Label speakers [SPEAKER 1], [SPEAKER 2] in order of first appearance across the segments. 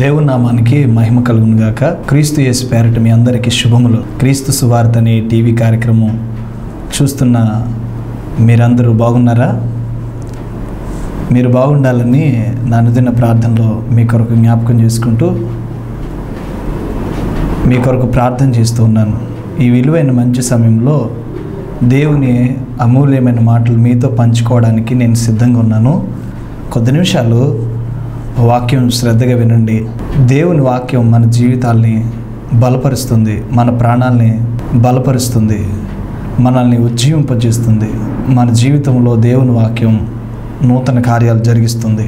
[SPEAKER 1] దేవుని నామానికి మహిమ కలుగును గాక క్రీస్తు యేసు పేరట మీ అందరికీ శుభములు క్రీస్తు సువార్త అనే టీవీ కార్యక్రమం చూస్తున్న మీరందరూ బాగున్నారా మీరు బాగుండాలని నా అనుదిన ప్రార్థనలో మీ కొరకు జ్ఞాపకం చేసుకుంటూ మీ కొరకు ప్రార్థన చేస్తూ ఉన్నాను ఈ విలువైన మంచి సమయంలో దేవుని అమూల్యమైన మాటలు మీతో పంచుకోవడానికి నేను సిద్ధంగా ఉన్నాను కొద్ది నిమిషాలు వాక్యం శ్రద్ధగా వినండి దేవుని వాక్యం మన జీవితాల్ని బలపరుస్తుంది మన ప్రాణాల్ని బలపరుస్తుంది మనల్ని ఉజ్జీవింపజేస్తుంది మన జీవితంలో దేవుని వాక్యం నూతన కార్యాలు జరిగిస్తుంది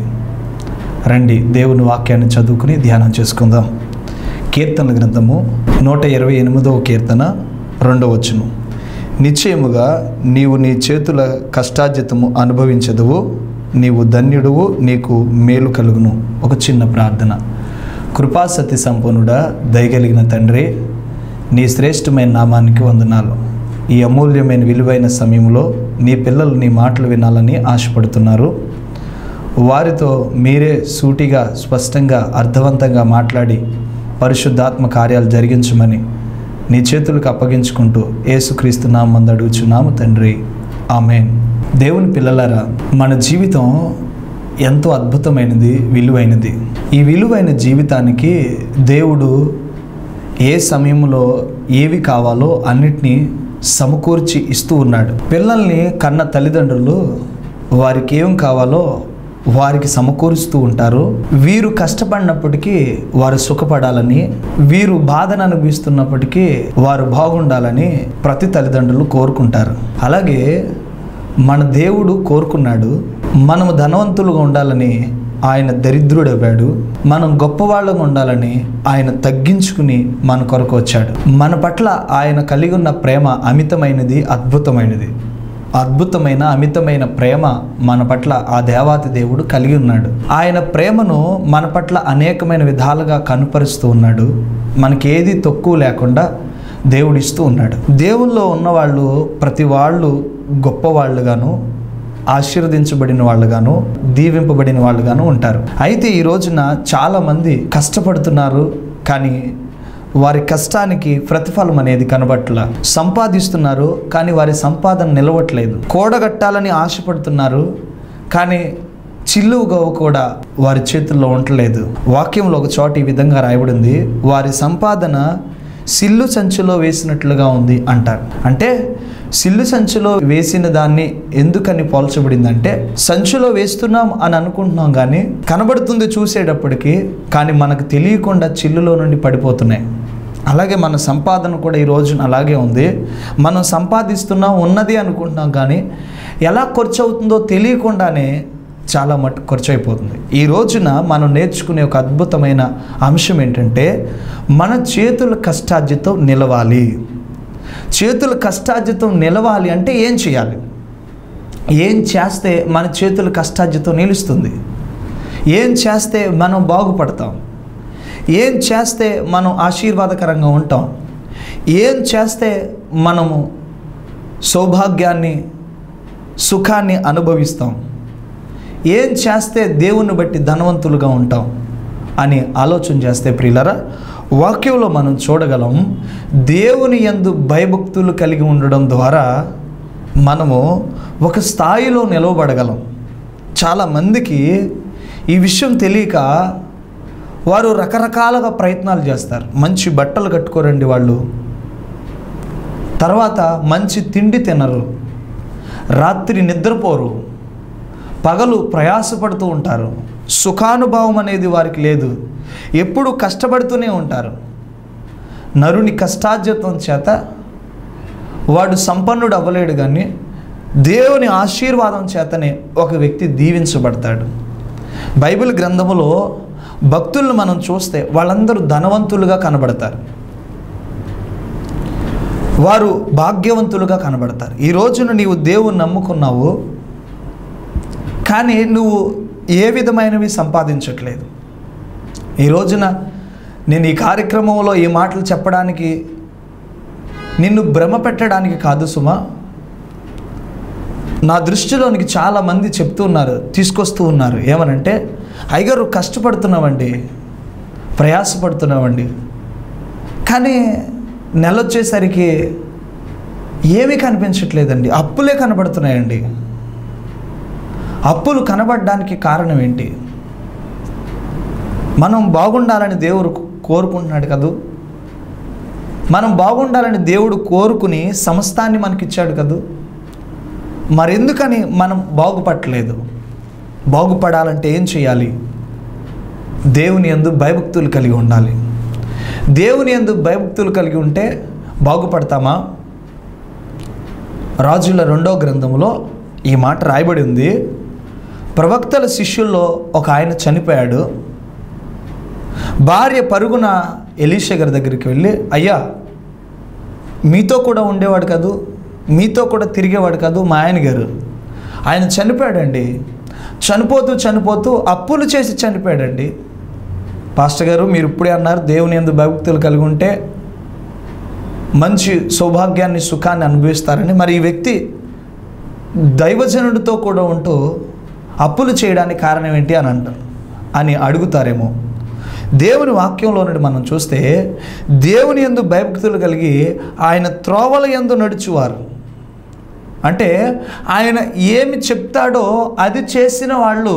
[SPEAKER 1] రండి దేవుని వాక్యాన్ని చదువుకుని ధ్యానం చేసుకుందాం కీర్తన గ్రంథము నూట ఇరవై ఎనిమిదవ కీర్తన రెండవ వచనం నిశ్చయముగా నీవు నీ చేతుల కష్టార్జితము అనుభవించదువు నీవు ధన్యుడువు నీకు మేలు కలుగును ఒక చిన్న ప్రార్థన కృపాసతి సంపన్నుడా దయగలిగిన తండ్రి నీ శ్రేష్టమైన నామానికి వందనాలు ఈ అమూల్యమైన విలువైన సమయంలో నీ పిల్లలు నీ మాటలు వినాలని ఆశపడుతున్నారు వారితో మీరే సూటిగా స్పష్టంగా అర్థవంతంగా మాట్లాడి పరిశుద్ధాత్మ కార్యాలు జరిగించమని నీ చేతులకు అప్పగించుకుంటూ ఏసుక్రీస్తు నామందు అడుగుచున్నాము తండ్రి ఆమెన్ దేవుని పిల్లలారా మన జీవితం ఎంతో అద్భుతమైనది విలువైనది ఈ విలువైన జీవితానికి దేవుడు ఏ సమయంలో ఏవి కావాలో అన్నిటినీ సమకూర్చి ఇస్తూ ఉన్నాడు పిల్లల్ని కన్న తల్లిదండ్రులు వారికి ఏం కావాలో వారికి సమకూరుస్తూ ఉంటారు వీరు కష్టపడినప్పటికీ వారు సుఖపడాలని వీరు బాధను అనుభవిస్తున్నప్పటికీ వారు బాగుండాలని ప్రతి తల్లిదండ్రులు కోరుకుంటారు అలాగే మన దేవుడు కోరుకున్నాడు మనము ధనవంతులుగా ఉండాలని ఆయన దరిద్రుడవ్వాడు మనం గొప్పవాళ్ళగా ఉండాలని ఆయన తగ్గించుకుని మన కొరకు వచ్చాడు మన పట్ల ఆయన కలిగి ఉన్న ప్రేమ అమితమైనది అద్భుతమైనది అద్భుతమైన అమితమైన ప్రేమ మన పట్ల ఆ దేవాతి దేవుడు కలిగి ఉన్నాడు ఆయన ప్రేమను మన పట్ల అనేకమైన విధాలుగా కనుపరుస్తూ ఉన్నాడు మనకి ఏది తక్కువ లేకుండా దేవుడు ఇస్తూ ఉన్నాడు దేవుల్లో ఉన్నవాళ్ళు ప్రతి వాళ్ళు గొప్పవాళ్ళుగాను ఆశీర్వదించబడిన వాళ్ళుగాను దీవింపబడిన వాళ్ళుగాను ఉంటారు అయితే ఈ రోజున చాలామంది కష్టపడుతున్నారు కానీ వారి కష్టానికి ప్రతిఫలం అనేది కనబట్ల సంపాదిస్తున్నారు కానీ వారి సంపాదన నిలవట్లేదు కూడగట్టాలని ఆశపడుతున్నారు కానీ చిల్లుగా కూడా వారి చేతుల్లో ఉండలేదు వాక్యంలో ఒక చోట ఈ విధంగా రాయబడింది వారి సంపాదన సిల్లు సంచిలో వేసినట్లుగా ఉంది అంటారు అంటే సిల్లు సంచిలో వేసిన దాన్ని ఎందుకని పోల్చబడిందంటే సంచిలో వేస్తున్నాం అని అనుకుంటున్నాం కానీ కనబడుతుంది చూసేటప్పటికి కానీ మనకు తెలియకుండా చిల్లులో నుండి పడిపోతున్నాయి అలాగే మన సంపాదన కూడా ఈ రోజున అలాగే ఉంది మనం సంపాదిస్తున్నాం ఉన్నది అనుకుంటున్నాం కానీ ఎలా ఖర్చు అవుతుందో తెలియకుండానే చాలా మట్టు ఖర్చు అయిపోతుంది ఈ రోజున మనం నేర్చుకునే ఒక అద్భుతమైన అంశం ఏంటంటే మన చేతుల కష్టార్జితం నిలవాలి చేతుల కష్టార్జితం నిలవాలి అంటే ఏం చేయాలి ఏం చేస్తే మన చేతుల కష్టార్జితం నిలుస్తుంది ఏం చేస్తే మనం బాగుపడతాం ఏం చేస్తే మనం ఆశీర్వాదకరంగా ఉంటాం ఏం చేస్తే మనము సౌభాగ్యాన్ని సుఖాన్ని అనుభవిస్తాం ఏం చేస్తే దేవుణ్ణి బట్టి ధనవంతులుగా ఉంటాం అని ఆలోచన చేస్తే ప్రియులరా వాక్యంలో మనం చూడగలం దేవుని యందు భయభక్తులు కలిగి ఉండడం ద్వారా మనము ఒక స్థాయిలో నిలవబడగలం చాలామందికి ఈ విషయం తెలియక వారు రకరకాలుగా ప్రయత్నాలు చేస్తారు మంచి బట్టలు కట్టుకోరండి వాళ్ళు తర్వాత మంచి తిండి తినరు రాత్రి నిద్రపోరు పగలు ప్రయాసపడుతూ ఉంటారు సుఖానుభవం అనేది వారికి లేదు ఎప్పుడు కష్టపడుతూనే ఉంటారు నరుని కష్టార్జితం చేత వాడు సంపన్నుడు అవ్వలేడు కానీ దేవుని ఆశీర్వాదం చేతనే ఒక వ్యక్తి దీవించబడతాడు బైబిల్ గ్రంథములో భక్తులను మనం చూస్తే వాళ్ళందరూ ధనవంతులుగా కనబడతారు వారు భాగ్యవంతులుగా కనబడతారు ఈ రోజున నీవు దేవుని నమ్ముకున్నావు కానీ నువ్వు ఏ విధమైనవి సంపాదించట్లేదు ఈ రోజున నేను ఈ కార్యక్రమంలో ఈ మాటలు చెప్పడానికి నిన్ను భ్రమ పెట్టడానికి కాదు సుమా నా దృష్టిలోనికి చాలామంది చెప్తూ ఉన్నారు తీసుకొస్తూ ఉన్నారు ఏమనంటే అయ్యగారు కష్టపడుతున్నామండి ప్రయాసపడుతున్నామండి కానీ నెల వచ్చేసరికి ఏమీ కనిపించట్లేదండి అప్పులే కనబడుతున్నాయండి అప్పులు కనబడడానికి కారణం ఏంటి మనం బాగుండాలని దేవుడు కోరుకుంటున్నాడు కదూ మనం బాగుండాలని దేవుడు కోరుకుని సమస్తాన్ని మనకిచ్చాడు కదూ మరెందుకని మనం బాగుపడలేదు బాగుపడాలంటే ఏం చేయాలి దేవుని ఎందు భయభక్తులు కలిగి ఉండాలి దేవుని ఎందు భయభక్తులు కలిగి ఉంటే బాగుపడతామా రాజుల రెండో గ్రంథంలో ఈ మాట రాయబడి ఉంది ప్రవక్తల శిష్యుల్లో ఒక ఆయన చనిపోయాడు భార్య పరుగున ఎలీషా గారి దగ్గరికి వెళ్ళి అయ్యా మీతో కూడా ఉండేవాడు కాదు మీతో కూడా తిరిగేవాడు కాదు మా ఆయన గారు ఆయన చనిపోయాడండి చనిపోతూ చనిపోతూ అప్పులు చేసి చనిపోయాడండి పాస్టర్ గారు మీరు ఇప్పుడే అన్నారు దేవుని ఎందు భక్తులు కలిగి ఉంటే మంచి సౌభాగ్యాన్ని సుఖాన్ని అనుభవిస్తారని మరి ఈ వ్యక్తి దైవజనుడితో కూడా ఉంటూ అప్పులు చేయడానికి కారణం ఏంటి అని అంటారు అని అడుగుతారేమో దేవుని వాక్యంలో నుండి మనం చూస్తే దేవుని ఎందు భయభక్తులు కలిగి ఆయన త్రోవల ఎందు నడుచువారు అంటే ఆయన ఏమి చెప్తాడో అది చేసిన వాళ్ళు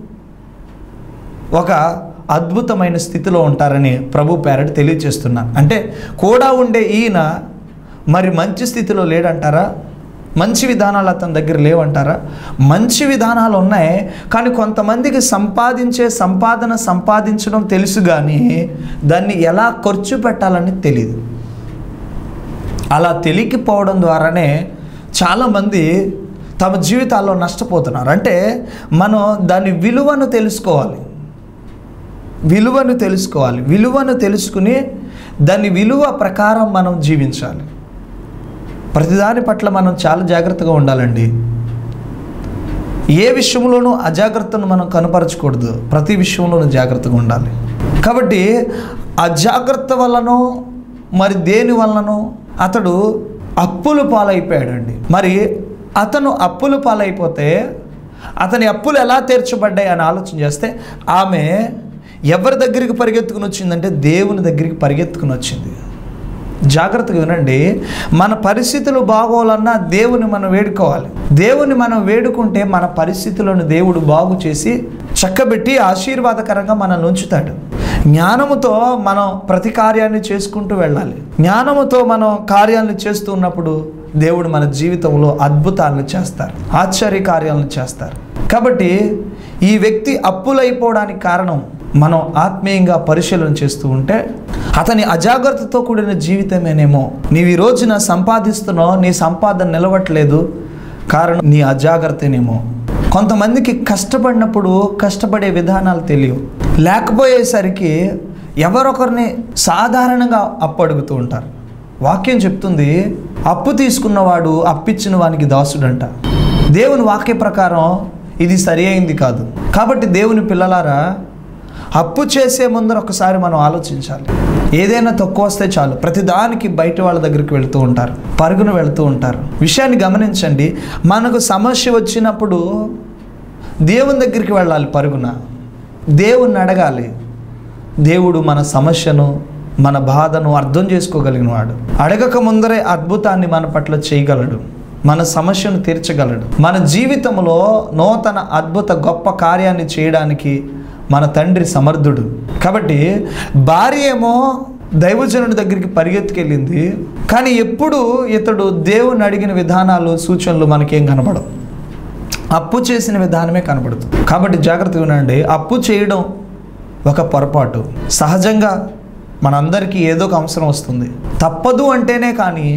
[SPEAKER 1] ఒక అద్భుతమైన స్థితిలో ఉంటారని ప్రభు పేరటి తెలియచేస్తున్నాను అంటే కూడా ఉండే ఈయన మరి మంచి స్థితిలో లేడంటారా మంచి విధానాలు అతని దగ్గర లేవంటారా మంచి విధానాలు ఉన్నాయి కానీ కొంతమందికి సంపాదించే సంపాదన సంపాదించడం తెలుసు కానీ దాన్ని ఎలా ఖర్చు పెట్టాలని తెలియదు అలా తెలియకపోవడం ద్వారానే చాలామంది తమ జీవితాల్లో నష్టపోతున్నారు అంటే మనం దాని విలువను తెలుసుకోవాలి విలువను తెలుసుకోవాలి విలువను తెలుసుకుని దాని విలువ ప్రకారం మనం జీవించాలి ప్రతిదాని పట్ల మనం చాలా జాగ్రత్తగా ఉండాలండి ఏ విషయంలోనూ అజాగ్రత్తను మనం కనపరచకూడదు ప్రతి విషయంలోనూ జాగ్రత్తగా ఉండాలి కాబట్టి అజాగ్రత్త వల్లనో మరి దేని వలనో అతడు అప్పులు పాలైపోయాడండి మరి అతను అప్పులు పాలైపోతే అతని అప్పులు ఎలా తీర్చబడ్డాయి అని ఆలోచన చేస్తే ఆమె ఎవరి దగ్గరికి పరిగెత్తుకుని వచ్చిందంటే దేవుని దగ్గరికి పరిగెత్తుకుని వచ్చింది జాగ్రత్తగా వినండి మన పరిస్థితులు బాగోవాలన్నా దేవుని మనం వేడుకోవాలి దేవుని మనం వేడుకుంటే మన పరిస్థితులను దేవుడు బాగు చేసి చక్కబెట్టి ఆశీర్వాదకరంగా మనల్ని ఉంచుతాడు జ్ఞానముతో మనం ప్రతి కార్యాన్ని చేసుకుంటూ వెళ్ళాలి జ్ఞానముతో మనం కార్యాలను చేస్తూ ఉన్నప్పుడు దేవుడు మన జీవితంలో అద్భుతాలను చేస్తారు ఆశ్చర్య కార్యాలను చేస్తారు కాబట్టి ఈ వ్యక్తి అప్పులైపోవడానికి కారణం మనం ఆత్మీయంగా పరిశీలన చేస్తూ ఉంటే అతని అజాగ్రత్తతో కూడిన జీవితమేనేమో నీవు ఈ రోజున సంపాదిస్తున్నావు నీ సంపాదన నిలవట్లేదు కారణం నీ అజాగ్రత్తనేమో కొంతమందికి కష్టపడినప్పుడు కష్టపడే విధానాలు తెలియవు లేకపోయేసరికి ఎవరొకరిని సాధారణంగా అప్పు అడుగుతూ ఉంటారు వాక్యం చెప్తుంది అప్పు తీసుకున్నవాడు అప్పిచ్చిన వానికి దాసుడంట దేవుని వాక్య ప్రకారం ఇది సరి అయింది కాదు కాబట్టి దేవుని పిల్లలారా అప్పు చేసే ముందర ఒకసారి మనం ఆలోచించాలి ఏదైనా తక్కువ వస్తే చాలు ప్రతిదానికి బయట వాళ్ళ దగ్గరికి వెళ్తూ ఉంటారు పరుగున వెళ్తూ ఉంటారు విషయాన్ని గమనించండి మనకు సమస్య వచ్చినప్పుడు దేవుని దగ్గరికి వెళ్ళాలి పరుగున దేవుణ్ణి అడగాలి దేవుడు మన సమస్యను మన బాధను అర్థం చేసుకోగలిగిన వాడు అడగక ముందరే అద్భుతాన్ని మన పట్ల చేయగలడు మన సమస్యను తీర్చగలడు మన జీవితంలో నూతన అద్భుత గొప్ప కార్యాన్ని చేయడానికి మన తండ్రి సమర్థుడు కాబట్టి భార్య ఏమో దైవజనుడి దగ్గరికి పరిగెత్తుకెళ్ళింది కానీ ఎప్పుడు ఇతడు దేవుని అడిగిన విధానాలు సూచనలు మనకేం కనబడవు అప్పు చేసిన విధానమే కనబడుతుంది కాబట్టి జాగ్రత్తగా ఉండండి అప్పు చేయడం ఒక పొరపాటు సహజంగా మనందరికీ ఏదో ఒక అవసరం వస్తుంది తప్పదు అంటేనే కానీ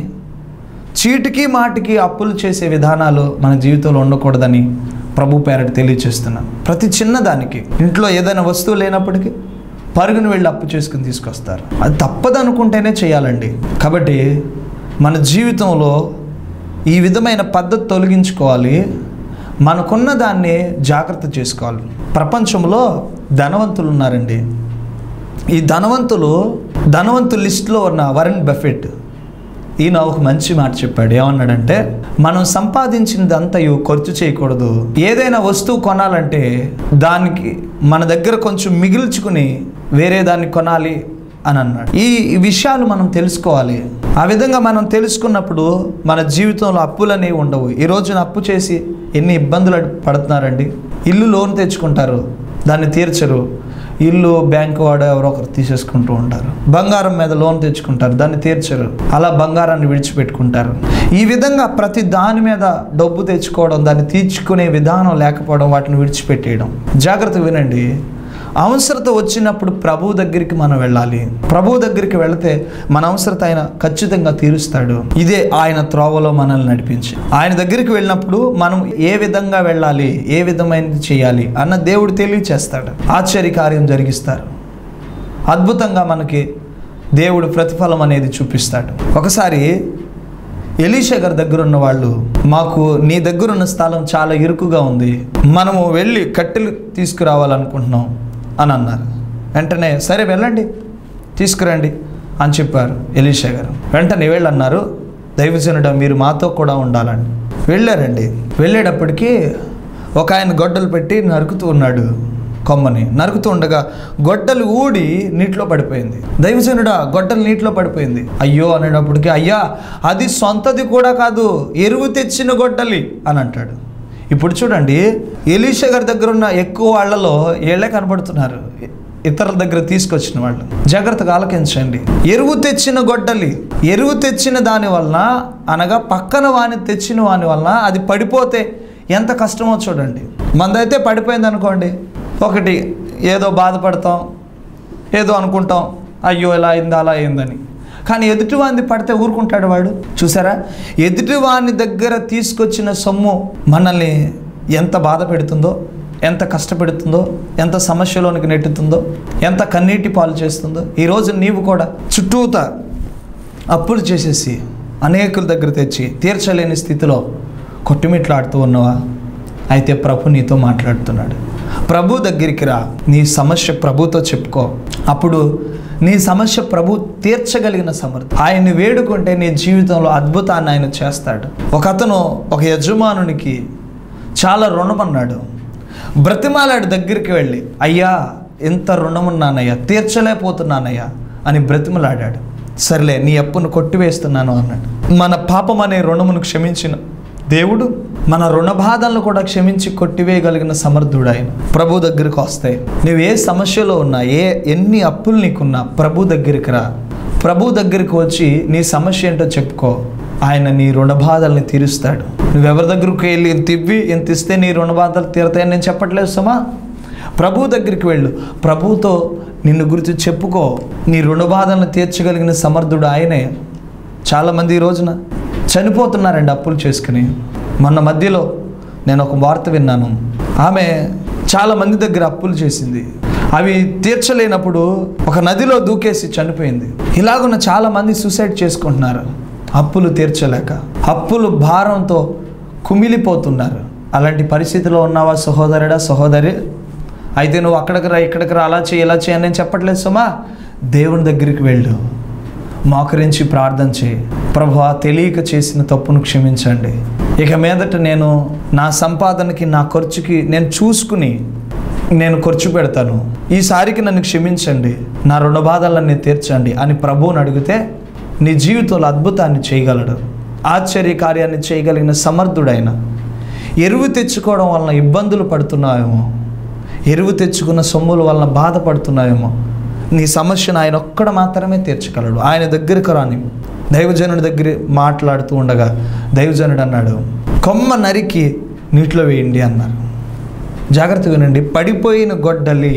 [SPEAKER 1] చీటికి మాటికి అప్పులు చేసే విధానాలు మన జీవితంలో ఉండకూడదని ప్రభు పేరటి తెలియచేస్తున్నాను ప్రతి చిన్నదానికి ఇంట్లో ఏదైనా వస్తువు లేనప్పటికీ పరుగును వెళ్ళి అప్పు చేసుకుని తీసుకొస్తారు అది తప్పదు అనుకుంటేనే చేయాలండి కాబట్టి మన జీవితంలో ఈ విధమైన పద్ధతి తొలగించుకోవాలి మనకున్న దాన్ని జాగ్రత్త చేసుకోవాలి ప్రపంచంలో ధనవంతులు ఉన్నారండి ఈ ధనవంతులు ధనవంతుల లిస్టులో ఉన్న వరన్ బఫెట్ ఈయన ఒక మంచి మాట చెప్పాడు ఏమన్నాడంటే మనం సంపాదించిందంతయు ఖర్చు చేయకూడదు ఏదైనా వస్తువు కొనాలంటే దానికి మన దగ్గర కొంచెం మిగిల్చుకుని వేరే దాన్ని కొనాలి అని అన్నాడు ఈ విషయాలు మనం తెలుసుకోవాలి ఆ విధంగా మనం తెలుసుకున్నప్పుడు మన జీవితంలో అప్పులు అనేవి ఉండవు ఈ రోజున అప్పు చేసి ఎన్ని ఇబ్బందులు పడుతున్నారండి ఇల్లు లోన్ తెచ్చుకుంటారు దాన్ని తీర్చరు ఇల్లు బ్యాంకు వాడు ఎవరో ఒకరు తీసేసుకుంటూ ఉంటారు బంగారం మీద లోన్ తెచ్చుకుంటారు దాన్ని తీర్చరు అలా బంగారాన్ని విడిచిపెట్టుకుంటారు ఈ విధంగా ప్రతి దాని మీద డబ్బు తెచ్చుకోవడం దాన్ని తీర్చుకునే విధానం లేకపోవడం వాటిని విడిచిపెట్టేయడం జాగ్రత్త వినండి అవసరత వచ్చినప్పుడు ప్రభు దగ్గరికి మనం వెళ్ళాలి ప్రభు దగ్గరికి వెళితే మన అవసరత ఆయన ఖచ్చితంగా తీరుస్తాడు ఇదే ఆయన త్రోవలో మనల్ని నడిపించి ఆయన దగ్గరికి వెళ్ళినప్పుడు మనం ఏ విధంగా వెళ్ళాలి ఏ విధమైనది చేయాలి అన్న దేవుడు తెలియచేస్తాడు ఆశ్చర్య కార్యం జరిగిస్తారు అద్భుతంగా మనకి దేవుడు ప్రతిఫలం అనేది చూపిస్తాడు ఒకసారి ఎలీషా గారి దగ్గర ఉన్న వాళ్ళు మాకు నీ దగ్గర ఉన్న స్థలం చాలా ఇరుకుగా ఉంది మనము వెళ్ళి కట్టెలు తీసుకురావాలనుకుంటున్నాం అని అన్నారు వెంటనే సరే వెళ్ళండి తీసుకురండి అని చెప్పారు ఎలీషా గారు వెంటనే వెళ్ళి అన్నారు దైవజనుడ మీరు మాతో కూడా ఉండాలండి వెళ్ళారండి వెళ్ళేటప్పటికి ఒక ఆయన గొడ్డలు పెట్టి నరుకుతూ ఉన్నాడు కొమ్మని నరుకుతూ ఉండగా గొడ్డలు ఊడి నీటిలో పడిపోయింది దైవజనుడా గొడ్డలు నీటిలో పడిపోయింది అయ్యో అనేటప్పటికి అయ్యా అది సొంతది కూడా కాదు ఎరువు తెచ్చిన గొడ్డలి అని అంటాడు ఇప్పుడు చూడండి ఎలీషా గారి దగ్గర ఉన్న ఎక్కువ వాళ్ళలో ఏళ్ళే కనబడుతున్నారు ఇతరుల దగ్గర తీసుకొచ్చిన వాళ్ళు జాగ్రత్తగా ఆలకించండి ఎరువు తెచ్చిన గొడ్డలి ఎరువు తెచ్చిన దాని వలన అనగా పక్కన వాని తెచ్చిన వాని వలన అది పడిపోతే ఎంత కష్టమో చూడండి మందైతే పడిపోయింది అనుకోండి ఒకటి ఏదో బాధపడతాం ఏదో అనుకుంటాం అయ్యో ఇలా అయింది అలా అయిందని కానీ ఎదుటివాడిని పడితే ఊరుకుంటాడు వాడు చూసారా ఎదుటివాని దగ్గర తీసుకొచ్చిన సొమ్ము మనల్ని ఎంత బాధ పెడుతుందో ఎంత కష్టపెడుతుందో ఎంత సమస్యలోనికి నెట్టుతుందో ఎంత కన్నీటి పాలు చేస్తుందో ఈరోజు నీవు కూడా చుట్టూత అప్పులు చేసేసి అనేకుల దగ్గర తెచ్చి తీర్చలేని స్థితిలో కొట్టుమిట్లాడుతూ ఉన్నవా అయితే ప్రభు నీతో మాట్లాడుతున్నాడు ప్రభు దగ్గరికి రా నీ సమస్య ప్రభుతో చెప్పుకో అప్పుడు నీ సమస్య ప్రభు తీర్చగలిగిన సమర్థ ఆయన్ని వేడుకుంటే నీ జీవితంలో అద్భుతాన్ని ఆయన చేస్తాడు ఒక అతను ఒక యజమానునికి చాలా రుణమన్నాడు బ్రతిమాలాడు దగ్గరికి వెళ్ళి అయ్యా ఎంత రుణమున్నానయ్యా తీర్చలేకపోతున్నానయ్యా అని బ్రతిమలాడాడు సర్లే నీ అప్పును కొట్టివేస్తున్నాను అన్నాడు మన పాపం అనే రుణమును క్షమించిన దేవుడు మన రుణ బాధలను కూడా క్షమించి కొట్టివేయగలిగిన సమర్థుడు ఆయన ప్రభు దగ్గరికి వస్తాయి నువ్వు ఏ సమస్యలో ఉన్నా ఏ ఎన్ని అప్పులు నీకున్నా ప్రభు దగ్గరికి రా ప్రభు దగ్గరికి వచ్చి నీ సమస్య ఏంటో చెప్పుకో ఆయన నీ రుణ బాధల్ని తీరుస్తాడు నువ్వెవరి దగ్గరికి వెళ్ళి ఇంత ఇవ్వి ఇంత ఇస్తే నీ రుణ బాధలు తీరతాయని నేను చెప్పట్లేదు సుమా ప్రభు దగ్గరికి వెళ్ళు ప్రభుతో నిన్ను గురించి చెప్పుకో నీ రుణ బాధలను తీర్చగలిగిన సమర్థుడు ఆయనే చాలామంది ఈ రోజున చనిపోతున్నారండి అప్పులు చేసుకుని మొన్న మధ్యలో నేను ఒక వార్త విన్నాను ఆమె చాలా మంది దగ్గర అప్పులు చేసింది అవి తీర్చలేనప్పుడు ఒక నదిలో దూకేసి చనిపోయింది ఇలాగున్న చాలా మంది సూసైడ్ చేసుకుంటున్నారు అప్పులు తీర్చలేక అప్పులు భారంతో కుమిలిపోతున్నారు అలాంటి పరిస్థితిలో ఉన్నావా సహోదరుడా సహోదరి అయితే నువ్వు అక్కడికి రా ఇక్కడికి రా అలా చేయి ఇలా చేయి అని నేను చెప్పట్లేదు సుమా దేవుని దగ్గరికి వెళ్ళు మోకరించి ప్రార్థన చేయి ప్రభు తెలియక చేసిన తప్పును క్షమించండి ఇక మీదట నేను నా సంపాదనకి నా ఖర్చుకి నేను చూసుకుని నేను ఖర్చు పెడతాను ఈసారికి నన్ను క్షమించండి నా రుణ బాధలన్నీ తీర్చండి అని ప్రభువుని అడిగితే నీ జీవితంలో అద్భుతాన్ని చేయగలడు ఆశ్చర్య కార్యాన్ని చేయగలిగిన సమర్థుడైన ఎరువు తెచ్చుకోవడం వలన ఇబ్బందులు పడుతున్నావేమో ఎరువు తెచ్చుకున్న సొమ్ముల వలన బాధపడుతున్నావేమో నీ సమస్యను ఆయన ఒక్కడ మాత్రమే తీర్చగలడు ఆయన దగ్గరకు రాని దైవజనుడి దగ్గర మాట్లాడుతూ ఉండగా దైవజనుడు అన్నాడు కొమ్మ నరికి నీటిలో వేయండి అన్నారు జాగ్రత్తగా వినండి పడిపోయిన గొడ్డలి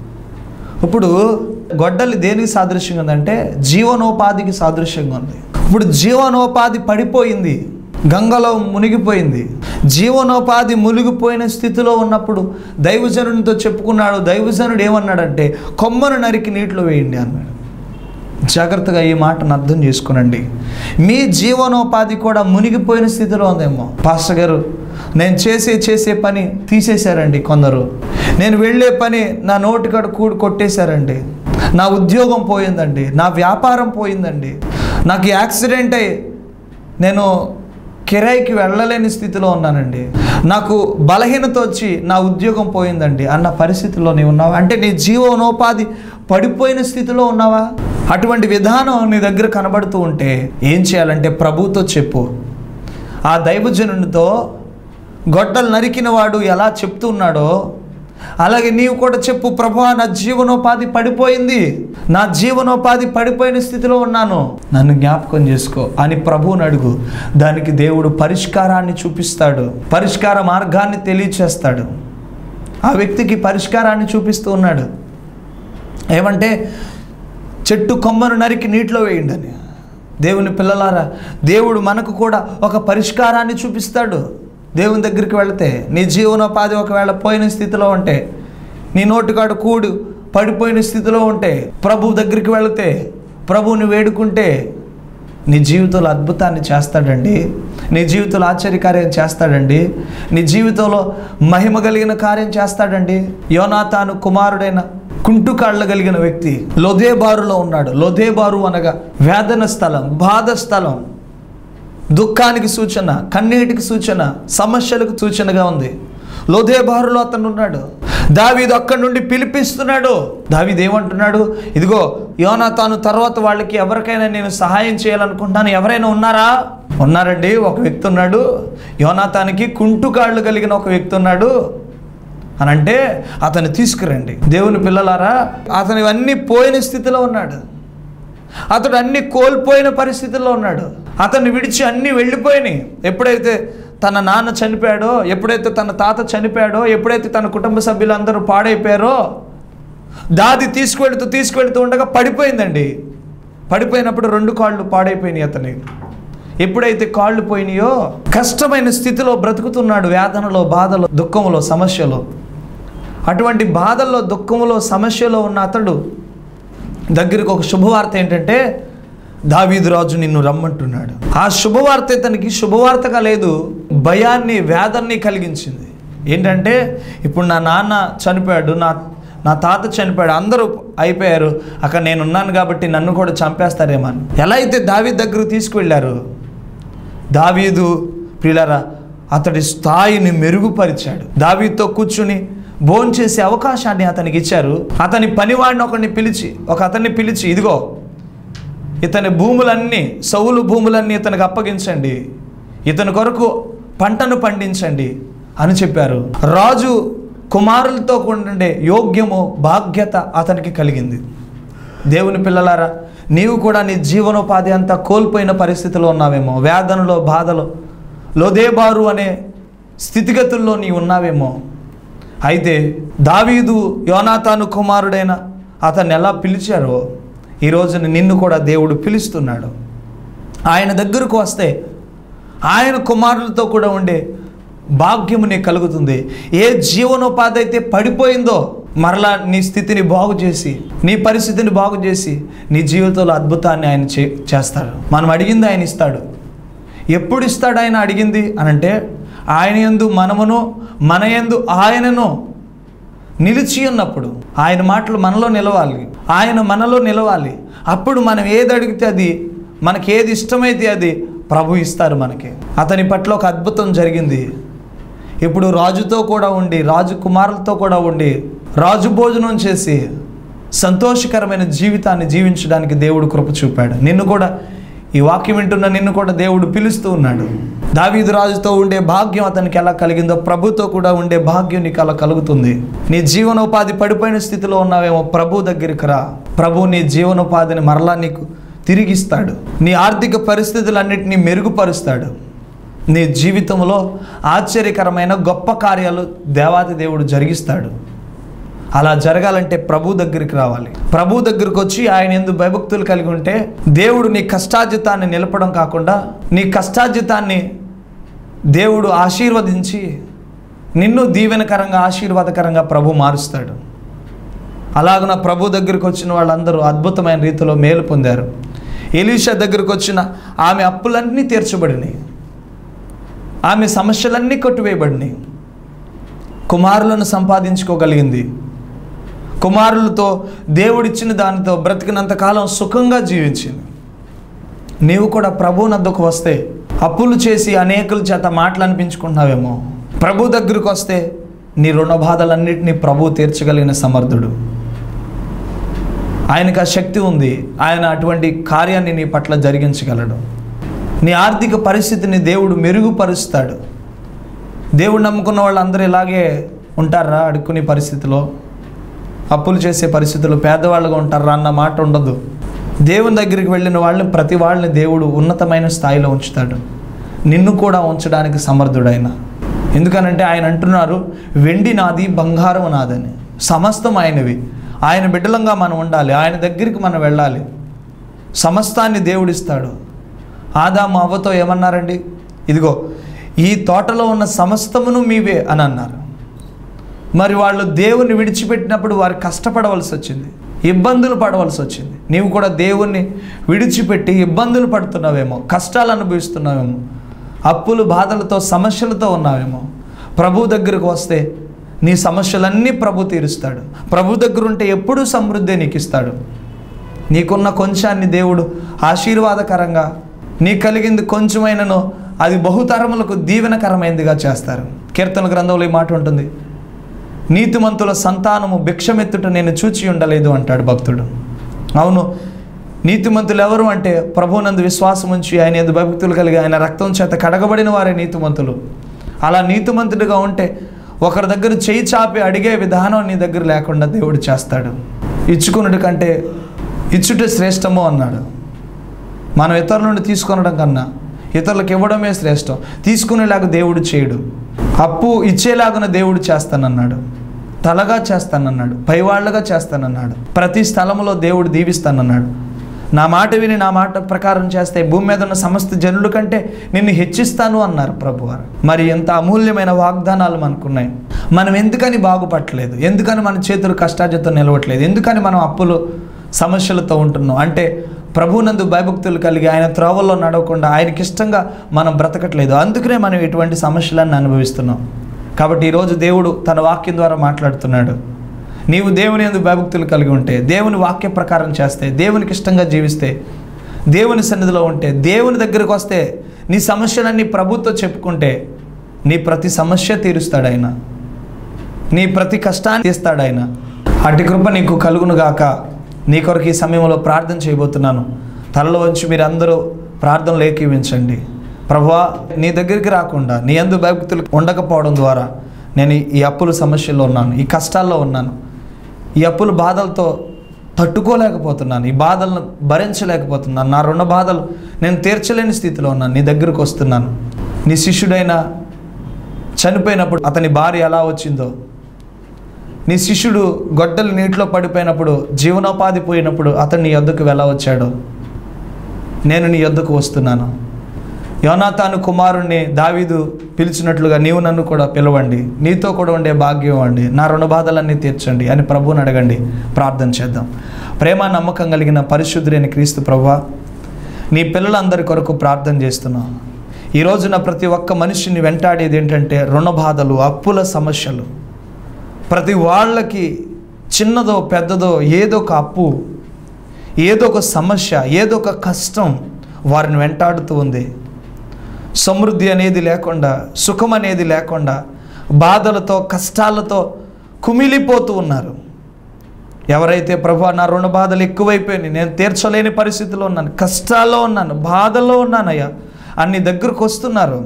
[SPEAKER 1] ఇప్పుడు గొడ్డలి దేనికి సాదృశ్యంగా ఉందంటే జీవనోపాధికి సాదృశ్యంగా ఉంది ఇప్పుడు జీవనోపాధి పడిపోయింది గంగలో మునిగిపోయింది జీవనోపాధి మునిగిపోయిన స్థితిలో ఉన్నప్పుడు దైవజనునితో చెప్పుకున్నాడు దైవజనుడు ఏమన్నాడంటే కొమ్మను నరికి నీటిలో వేయండి అన్నాడు జాగ్రత్తగా ఈ మాటను అర్థం చేసుకునండి మీ జీవనోపాధి కూడా మునిగిపోయిన స్థితిలో ఉందేమో పాస్టర్ గారు నేను చేసే చేసే పని తీసేశారండి కొందరు నేను వెళ్ళే పని నా నోటికాడ కూడి కొట్టేశారండి నా ఉద్యోగం పోయిందండి నా వ్యాపారం పోయిందండి నాకు యాక్సిడెంట్ అయ్యి నేను కిరాయికి వెళ్ళలేని స్థితిలో ఉన్నానండి నాకు బలహీనత వచ్చి నా ఉద్యోగం పోయిందండి అన్న పరిస్థితిలో నీవు ఉన్నావా అంటే నీ జీవనోపాధి పడిపోయిన స్థితిలో ఉన్నావా అటువంటి విధానం నీ దగ్గర కనబడుతూ ఉంటే ఏం చేయాలంటే ప్రభుతో చెప్పు ఆ దైవజనునితో గొడ్డలు నరికిన వాడు ఎలా చెప్తూ ఉన్నాడో అలాగే నీవు కూడా చెప్పు ప్రభా నా జీవనోపాధి పడిపోయింది నా జీవనోపాధి పడిపోయిన స్థితిలో ఉన్నాను నన్ను జ్ఞాపకం చేసుకో అని ప్రభువుని అడుగు దానికి దేవుడు పరిష్కారాన్ని చూపిస్తాడు పరిష్కార మార్గాన్ని తెలియచేస్తాడు ఆ వ్యక్తికి పరిష్కారాన్ని చూపిస్తూ ఉన్నాడు ఏమంటే చెట్టు కొమ్మను నరికి నీటిలో వేయండి అని దేవుని పిల్లలారా దేవుడు మనకు కూడా ఒక పరిష్కారాన్ని చూపిస్తాడు దేవుని దగ్గరికి వెళితే నీ జీవనోపాధి ఒకవేళ పోయిన స్థితిలో ఉంటే నీ నోటికాడు కూడు పడిపోయిన స్థితిలో ఉంటే ప్రభు దగ్గరికి వెళితే ప్రభువుని వేడుకుంటే నీ జీవితంలో అద్భుతాన్ని చేస్తాడండి నీ జీవితంలో ఆశ్చర్యకార్యం చేస్తాడండి నీ జీవితంలో మహిమ కలిగిన కార్యం చేస్తాడండి యోనాతాను కుమారుడైన కుంటుకాళ్ళ కలిగిన వ్యక్తి లొదేబారులో ఉన్నాడు లొదేబారు అనగా వేదన స్థలం బాధ స్థలం దుఃఖానికి సూచన కన్నీటికి సూచన సమస్యలకు సూచనగా ఉంది లోదేబారులో అతను ఉన్నాడు దావీదు అక్కడి నుండి పిలిపిస్తున్నాడు దావీదు ఏమంటున్నాడు ఇదిగో యోనా తాను తర్వాత వాళ్ళకి ఎవరికైనా నేను సహాయం చేయాలనుకుంటున్నాను ఎవరైనా ఉన్నారా ఉన్నారండి ఒక వ్యక్తి ఉన్నాడు యోనాతానికి కుంటుకాళ్ళు కలిగిన ఒక వ్యక్తి ఉన్నాడు అని అంటే అతన్ని తీసుకురండి దేవుని పిల్లలారా అతను ఇవన్నీ పోయిన స్థితిలో ఉన్నాడు అతడు అన్ని కోల్పోయిన పరిస్థితుల్లో ఉన్నాడు అతన్ని విడిచి అన్నీ వెళ్ళిపోయినాయి ఎప్పుడైతే తన నాన్న చనిపోయాడో ఎప్పుడైతే తన తాత చనిపోయాడో ఎప్పుడైతే తన కుటుంబ సభ్యులందరూ పాడైపోయారో దాది తీసుకువెళుతూ తీసుకువెళుతూ ఉండగా పడిపోయిందండి పడిపోయినప్పుడు రెండు కాళ్ళు పాడైపోయినాయి అతని ఎప్పుడైతే కాళ్ళు పోయినాయో కష్టమైన స్థితిలో బ్రతుకుతున్నాడు వేదనలో బాధలో దుఃఖంలో సమస్యలో అటువంటి బాధల్లో దుఃఖంలో సమస్యలో ఉన్న అతడు దగ్గరికి ఒక శుభవార్త ఏంటంటే దావీదు రాజు నిన్ను రమ్మంటున్నాడు ఆ శుభవార్త ఇతనికి శుభవార్తగా లేదు భయాన్ని వేదన్ని కలిగించింది ఏంటంటే ఇప్పుడు నా నాన్న చనిపోయాడు నా నా తాత చనిపోయాడు అందరూ అయిపోయారు అక్కడ నేను ఉన్నాను కాబట్టి నన్ను కూడా చంపేస్తారేమో అని ఎలా అయితే దావీదు దగ్గరకు తీసుకువెళ్ళారు దావీదు ప్రియులరా అతడి స్థాయిని మెరుగుపరిచాడు దావీదుతో కూర్చుని భోంచేసే అవకాశాన్ని అతనికి ఇచ్చారు అతని పనివాడిని ఒకరిని పిలిచి ఒక అతన్ని పిలిచి ఇదిగో ఇతని భూములన్నీ సౌలు భూములన్నీ ఇతనికి అప్పగించండి ఇతని కొరకు పంటను పండించండి అని చెప్పారు రాజు కుమారులతో ఉండే యోగ్యము బాధ్యత అతనికి కలిగింది దేవుని పిల్లలారా నీవు కూడా నీ జీవనోపాధి అంతా కోల్పోయిన పరిస్థితిలో ఉన్నావేమో వేదనలో బాధలో లోదేబారు అనే స్థితిగతుల్లో నీ ఉన్నావేమో అయితే దావీదు యోనాతాను కుమారుడైన అతన్ని ఎలా పిలిచారో ఈ రోజున నిన్ను కూడా దేవుడు పిలుస్తున్నాడు ఆయన దగ్గరకు వస్తే ఆయన కుమారులతో కూడా ఉండే భాగ్యము నీకు కలుగుతుంది ఏ జీవనోపాధి అయితే పడిపోయిందో మరలా నీ స్థితిని బాగు చేసి నీ పరిస్థితిని బాగు చేసి నీ జీవితంలో అద్భుతాన్ని ఆయన చే చేస్తాడు మనం అడిగింది ఆయన ఇస్తాడు ఎప్పుడు ఇస్తాడు ఆయన అడిగింది అని అంటే ఆయన ఎందు మనమును మన ఎందు ఆయనను నిలిచి ఉన్నప్పుడు ఆయన మాటలు మనలో నిలవాలి ఆయన మనలో నిలవాలి అప్పుడు మనం ఏది అడిగితే అది మనకి ఏది ఇష్టమైతే అది ప్రభు ఇస్తారు మనకి అతని పట్ల ఒక అద్భుతం జరిగింది ఇప్పుడు రాజుతో కూడా ఉండి రాజు కుమారులతో కూడా ఉండి రాజు భోజనం చేసి సంతోషకరమైన జీవితాన్ని జీవించడానికి దేవుడు కృప చూపాడు నిన్ను కూడా ఈ వాక్యం వింటున్న నిన్ను కూడా దేవుడు పిలుస్తూ ఉన్నాడు దావీదు రాజుతో ఉండే భాగ్యం అతనికి ఎలా కలిగిందో ప్రభుతో కూడా ఉండే భాగ్యం నీకు అలా కలుగుతుంది నీ జీవనోపాధి పడిపోయిన స్థితిలో ఉన్నావేమో ప్రభు దగ్గరికి రా ప్రభు నీ జీవనోపాధిని మరలా నీకు తిరిగిస్తాడు నీ ఆర్థిక పరిస్థితులన్నిటినీ మెరుగుపరుస్తాడు నీ జీవితంలో ఆశ్చర్యకరమైన గొప్ప కార్యాలు దేవాది దేవుడు జరిగిస్తాడు అలా జరగాలంటే ప్రభు దగ్గరికి రావాలి ప్రభు దగ్గరికి వచ్చి ఆయన ఎందు భయభక్తులు కలిగి ఉంటే దేవుడు నీ కష్టార్జితాన్ని నిలపడం కాకుండా నీ కష్టార్జితాన్ని దేవుడు ఆశీర్వదించి నిన్ను దీవెనకరంగా ఆశీర్వాదకరంగా ప్రభు మారుస్తాడు అలాగున ప్రభు దగ్గరికి వచ్చిన వాళ్ళందరూ అద్భుతమైన రీతిలో మేలు పొందారు ఎలీషా దగ్గరికి వచ్చిన ఆమె అప్పులన్నీ తీర్చబడినాయి ఆమె సమస్యలన్నీ కొట్టివేయబడినాయి కుమారులను సంపాదించుకోగలిగింది కుమారులతో దేవుడిచ్చిన దానితో బ్రతికినంత కాలం సుఖంగా జీవించింది నీవు కూడా ప్రభు నద్దకు వస్తే అప్పులు చేసి అనేకుల చేత మాటలు అనిపించుకుంటున్నావేమో ప్రభు దగ్గరకు వస్తే నీ రుణ బాధలన్నింటినీ ప్రభు తీర్చగలిగిన సమర్థుడు ఆయనకు ఆ శక్తి ఉంది ఆయన అటువంటి కార్యాన్ని నీ పట్ల జరిగించగలడు నీ ఆర్థిక పరిస్థితిని దేవుడు మెరుగుపరుస్తాడు దేవుడు నమ్ముకున్న వాళ్ళందరూ ఇలాగే ఉంటారా అడుక్కునే పరిస్థితిలో అప్పులు చేసే పరిస్థితుల్లో పేదవాళ్ళుగా ఉంటారా అన్న మాట ఉండదు దేవుని దగ్గరికి వెళ్ళిన వాళ్ళని ప్రతి వాళ్ళని దేవుడు ఉన్నతమైన స్థాయిలో ఉంచుతాడు నిన్ను కూడా ఉంచడానికి సమర్థుడైన ఎందుకనంటే ఆయన అంటున్నారు వెండి నాది బంగారం నాదని సమస్తం ఆయనవి ఆయన బిడ్డలంగా మనం ఉండాలి ఆయన దగ్గరికి మనం వెళ్ళాలి సమస్తాన్ని దేవుడిస్తాడు ఆదాము అవ్వతో ఏమన్నారండి ఇదిగో ఈ తోటలో ఉన్న సమస్తమును మీవే అని అన్నారు మరి వాళ్ళు దేవుని విడిచిపెట్టినప్పుడు వారు కష్టపడవలసి వచ్చింది ఇబ్బందులు పడవలసి వచ్చింది నీవు కూడా దేవుణ్ణి విడిచిపెట్టి ఇబ్బందులు పడుతున్నావేమో కష్టాలు అనుభవిస్తున్నావేమో అప్పులు బాధలతో సమస్యలతో ఉన్నావేమో ప్రభు దగ్గరకు వస్తే నీ సమస్యలన్నీ ప్రభు తీరుస్తాడు ప్రభు దగ్గర ఉంటే ఎప్పుడూ సమృద్ధి నీకు ఇస్తాడు నీకున్న కొంచాన్ని దేవుడు ఆశీర్వాదకరంగా నీ కలిగింది కొంచెమైనను అది బహుతరములకు దీవెనకరమైనదిగా చేస్తారు కీర్తన గ్రంథంలో ఈ మాట ఉంటుంది నీతిమంతుల సంతానము భిక్షమెత్తుట నేను చూచి ఉండలేదు అంటాడు భక్తుడు అవును నీతిమంతులు ఎవరు అంటే ప్రభునందు విశ్వాసం ఉంచి ఆయన ఎందు భక్తులు కలిగి ఆయన రక్తం చేత కడగబడిన వారే నీతిమంతులు అలా నీతిమంతుడిగా ఉంటే ఒకరి దగ్గర చేయి చాపి అడిగే విధానం నీ దగ్గర లేకుండా దేవుడు చేస్తాడు ఇచ్చుకున్నటి కంటే ఇచ్చుటే శ్రేష్టము అన్నాడు మనం ఇతరుల నుండి తీసుకొనడం కన్నా ఇతరులకు ఇవ్వడమే శ్రేష్టం తీసుకునేలాగా దేవుడు చేయడు అప్పు ఇచ్చేలాగున దేవుడు చేస్తానన్నాడు తలగా చేస్తానన్నాడు పైవాళ్ళగా చేస్తానన్నాడు ప్రతి స్థలంలో దేవుడు దీవిస్తానన్నాడు నా మాట విని నా మాట ప్రకారం చేస్తే భూమి మీద ఉన్న సమస్త జనుల కంటే నిన్ను హెచ్చిస్తాను అన్నారు ప్రభువారు మరి ఎంత అమూల్యమైన వాగ్దానాలు మనకున్నాయి మనం ఎందుకని బాగుపట్టలేదు ఎందుకని మన చేతులు కష్టాజతో నిలవట్లేదు ఎందుకని మనం అప్పులు సమస్యలతో ఉంటున్నాం అంటే ప్రభునందు భయభక్తులు కలిగి ఆయన త్రోవల్లో నడవకుండా ఆయనకి ఇష్టంగా మనం బ్రతకట్లేదు అందుకనే మనం ఇటువంటి సమస్యలన్నీ అనుభవిస్తున్నాం కాబట్టి ఈరోజు దేవుడు తన వాక్యం ద్వారా మాట్లాడుతున్నాడు నీవు దేవుని ఎందు భయభక్తులు కలిగి ఉంటే దేవుని వాక్య ప్రకారం చేస్తే దేవునికి ఇష్టంగా జీవిస్తే దేవుని సన్నిధిలో ఉంటే దేవుని దగ్గరకు వస్తే నీ సమస్యలన్నీ ప్రభుత్వం చెప్పుకుంటే నీ ప్రతి సమస్య తీరుస్తాడు ఆయన నీ ప్రతి కష్టాన్ని తీస్తాడు ఆయన అటు కృప నీకు కలుగును గాక నీ కొరకు ఈ సమయంలో ప్రార్థన చేయబోతున్నాను తలలో వంచి మీరు అందరూ ప్రార్థనలు ఏకీవించండి ప్రభువా నీ దగ్గరికి రాకుండా నీ అందు భక్తులు ఉండకపోవడం ద్వారా నేను ఈ అప్పుల సమస్యల్లో ఉన్నాను ఈ కష్టాల్లో ఉన్నాను ఈ అప్పుల బాధలతో తట్టుకోలేకపోతున్నాను ఈ బాధలను భరించలేకపోతున్నాను నా రుణ బాధలు నేను తీర్చలేని స్థితిలో ఉన్నాను నీ దగ్గరకు వస్తున్నాను నీ శిష్యుడైన చనిపోయినప్పుడు అతని భార్య ఎలా వచ్చిందో నీ శిష్యుడు గొడ్డలు నీటిలో పడిపోయినప్పుడు జీవనోపాధి పోయినప్పుడు అతను నీ యొద్దకు ఎలా వచ్చాడో నేను నీ యొద్దకు వస్తున్నాను యోనాతాను కుమారుణ్ణి దావీదు పిలిచినట్లుగా నీవు నన్ను కూడా పిలవండి నీతో కూడా ఉండే భాగ్యం అండి నా రుణ బాధలన్నీ తీర్చండి అని ప్రభువుని అడగండి ప్రార్థన చేద్దాం ప్రేమ నమ్మకం కలిగిన పరిశుద్ధుడైన క్రీస్తు ప్రభువా నీ పిల్లలందరి కొరకు ప్రార్థన చేస్తున్నాం ఈ రోజున ప్రతి ఒక్క మనిషిని వెంటాడేది ఏంటంటే రుణ బాధలు అప్పుల సమస్యలు ప్రతి వాళ్ళకి చిన్నదో పెద్దదో ఏదో ఒక అప్పు ఏదో ఒక సమస్య ఏదో ఒక కష్టం వారిని వెంటాడుతూ ఉంది సమృద్ధి అనేది లేకుండా సుఖం అనేది లేకుండా బాధలతో కష్టాలతో కుమిలిపోతూ ఉన్నారు ఎవరైతే ప్రభు నా రుణ బాధలు ఎక్కువైపోయినాయి నేను తీర్చలేని పరిస్థితిలో ఉన్నాను కష్టాల్లో ఉన్నాను బాధల్లో ఉన్నానయ్యా అన్ని దగ్గరకు వస్తున్నారు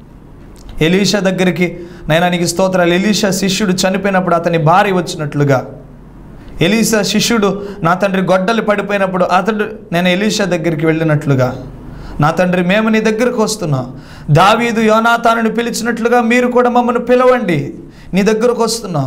[SPEAKER 1] ఎలీషా దగ్గరికి నేను నీకు స్తోత్రాలు ఎలీషా శిష్యుడు చనిపోయినప్పుడు అతని భార్య వచ్చినట్లుగా ఎలీషా శిష్యుడు నా తండ్రి గొడ్డలు పడిపోయినప్పుడు అతడు నేను ఎలీషా దగ్గరికి వెళ్ళినట్లుగా నా తండ్రి మేము నీ దగ్గరకు వస్తున్నాం దావీదు యోనాతానుని పిలిచినట్లుగా మీరు కూడా మమ్మల్ని పిలవండి నీ దగ్గరకు వస్తున్నాం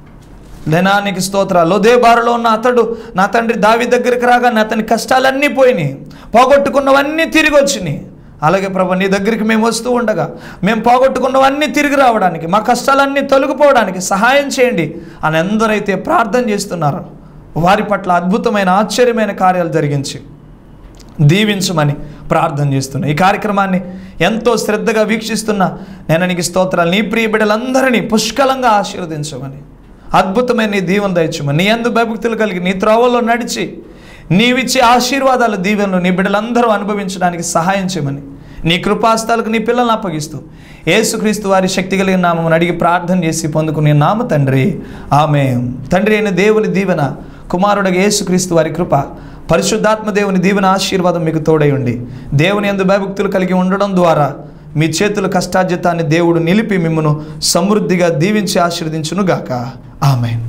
[SPEAKER 1] లేనానికి స్తోత్రాలు లోదే బారులో ఉన్న అతడు నా తండ్రి దావి దగ్గరికి రాగానే అతని కష్టాలన్నీ పోయినాయి పోగొట్టుకున్నవన్నీ తిరిగి వచ్చినాయి అలాగే ప్రభు నీ దగ్గరికి మేము వస్తూ ఉండగా మేము పోగొట్టుకున్నవన్నీ తిరిగి రావడానికి మా కష్టాలన్నీ తొలగిపోవడానికి సహాయం చేయండి అని ఎందరైతే ప్రార్థన చేస్తున్నారో వారి పట్ల అద్భుతమైన ఆశ్చర్యమైన కార్యాలు జరిగించి దీవించమని ప్రార్థన చేస్తున్నా ఈ కార్యక్రమాన్ని ఎంతో శ్రద్ధగా వీక్షిస్తున్న నేను నీకు స్తోత్రాలు నీ ప్రియ బిడ్డలందరినీ పుష్కలంగా ఆశీర్వదించమని అద్భుతమైన నీ దీవెన దయచమని నీ ఎందు భయభక్తులు కలిగి నీ త్రోవలో నడిచి నీవిచ్చే ఆశీర్వాదాలు దీవెనలు నీ బిడ్డలందరూ అనుభవించడానికి సహాయం చేయమని నీ కృపాస్తాలకు నీ పిల్లల్ని అప్పగిస్తూ యేసుక్రీస్తు వారి శక్తి కలిగిన నామం అడిగి ప్రార్థన చేసి పొందుకునే నామ తండ్రి ఆమె తండ్రి అయిన దేవుని దీవెన కుమారుడగా యేసుక్రీస్తు వారి కృప పరిశుద్ధాత్మ దేవుని దీవెన ఆశీర్వాదం మీకు తోడై ఉండి దేవుని ఎందు భయభక్తులు కలిగి ఉండడం ద్వారా మీ చేతుల కష్టార్జితాన్ని దేవుడు నిలిపి మిమ్మను సమృద్ధిగా దీవించి ఆశీర్వదించునుగాక ఆమెన్